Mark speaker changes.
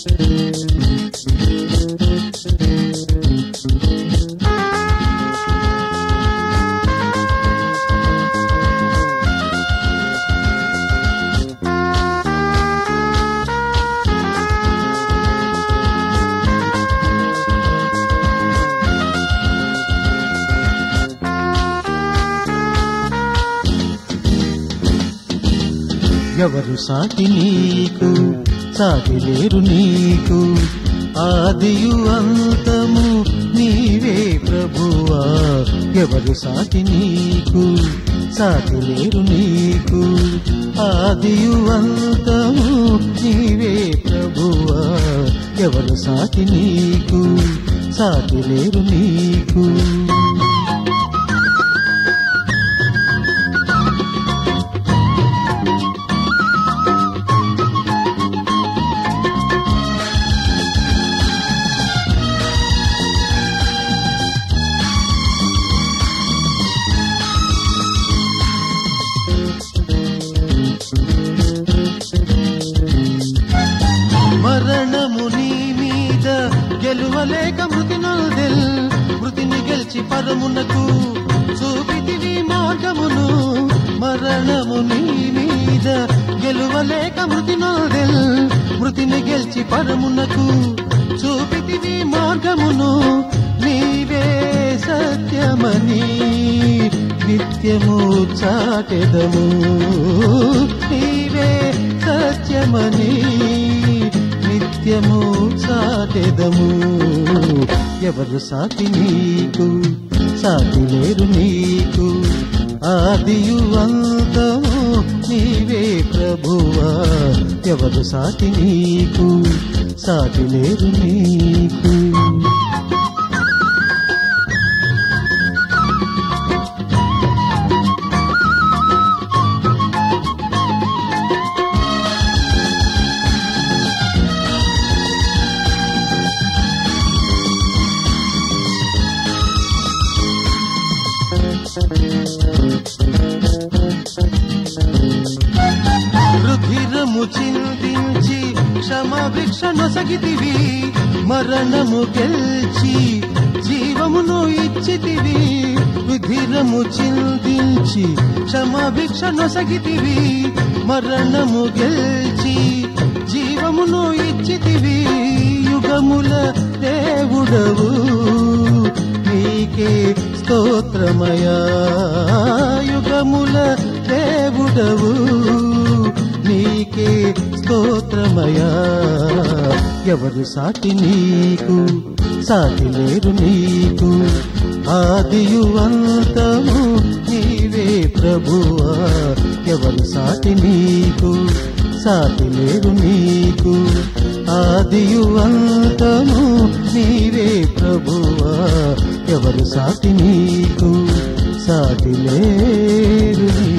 Speaker 1: ఎవరు సాటి నీకు సాటి లేరు నీకు ఆదియు అంతము నీవే ప్రభువా ఎవరు సాటి నీకు సాటి లేరు నీకు ఆదియు అంతము నీవే ప్రభువా ఎవరు సాటి నీకు సాటి లేరు నీకు మరణము నీ మీద గెలువలేక మృతి నొందెల్ మృతిని గెలిచి పరమునకు చూపితివి మార్గమును మరణము నీ మీద గెలువలేక మృతి నొందెల్ మృతిని గెలిచి పరమునకు చూపితివి మార్గమును నీవే సత్యమని నిత్యము చాటెదము నీవే సత్యమని నిత్యము చాటెదము ఎవరు సాటి నీకు సాటి లేరు నీకు ఆదియు అంతము నీవే ప్రభువా ఎవరు సాటి నీకు సాటి లేరు నీకు రుధిరము చిందించి క్షమాభిక్ష నొసగితివి మరణము గెల్చి జీవమును ఇచ్చితివి రుధిరము చిందించి క్షమాభిక్ష నొసగితివి మరణము గెల్చి జీవమును ఇచ్చితివి యుగముల దేవుడవు నీకే స్తోత్రమయా యుగముల దేవుడవు నీకే స్తోత్రమయా ఎవరు సాటి నీకు సాటి లేరు నీకు ఆదియు అంతము నీవే ప్రభువా ఎవరు సాటి నీకు సాటి లేరు నీకు ఆదియు అంతము నీవే ప్రభువా ఎవరు సాటి నీకు సాటి లేరు నీకు